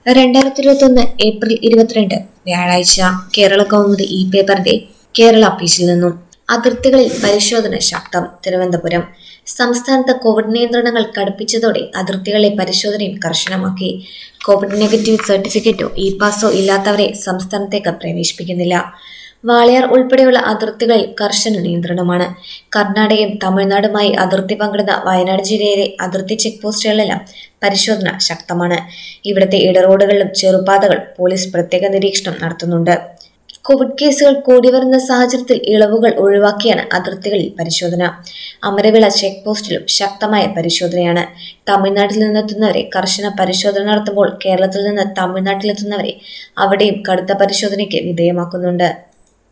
രണ്ടായിരത്തി ഇരുപത്തൊന്ന് ഏപ്രിൽ ഇരുപത്തിരണ്ട് വ്യാഴാഴ്ച കേരള കൗമുദി ഇ പേപ്പറിന്റെ കേരള ഓഫീസിൽ നിന്നും അതിർത്തികളിൽ പരിശോധന ശക്തം തിരുവനന്തപുരം സംസ്ഥാനത്ത് കോവിഡ് നിയന്ത്രണങ്ങൾ കടുപ്പിച്ചതോടെ അതിർത്തികളിലെ പരിശോധനയും കർശനമാക്കി കോവിഡ് നെഗറ്റീവ് സർട്ടിഫിക്കറ്റോ ഇ പാസോ ഇല്ലാത്തവരെ സംസ്ഥാനത്തേക്ക് പ്രവേശിപ്പിക്കുന്നില്ല വാളയാർ ഉൾപ്പെടെയുള്ള അതിർത്തികളിൽ കർശന നിയന്ത്രണമാണ് കർണാടകയും തമിഴ്നാടുമായി അതിർത്തി പങ്കിടുന്ന വയനാട് ജില്ലയിലെ അതിർത്തി ചെക്ക് പോസ്റ്റുകളിലെല്ലാം പരിശോധന ശക്തമാണ് ഇവിടുത്തെ ഇടറോഡുകളിലും ചെറുപാതകൾ പോലീസ് പ്രത്യേക നിരീക്ഷണം നടത്തുന്നുണ്ട് കോവിഡ് കേസുകൾ കൂടി വരുന്ന സാഹചര്യത്തിൽ ഇളവുകൾ ഒഴിവാക്കിയാണ് അതിർത്തികളിൽ പരിശോധന അമരവിള ചെക്ക് പോസ്റ്റിലും ശക്തമായ പരിശോധനയാണ് തമിഴ്നാട്ടിൽ നിന്നെത്തുന്നവരെ കർശന പരിശോധന നടത്തുമ്പോൾ കേരളത്തിൽ നിന്ന് തമിഴ്നാട്ടിലെത്തുന്നവരെ അവിടെയും കടുത്ത പരിശോധനയ്ക്ക് വിധേയമാക്കുന്നുണ്ട്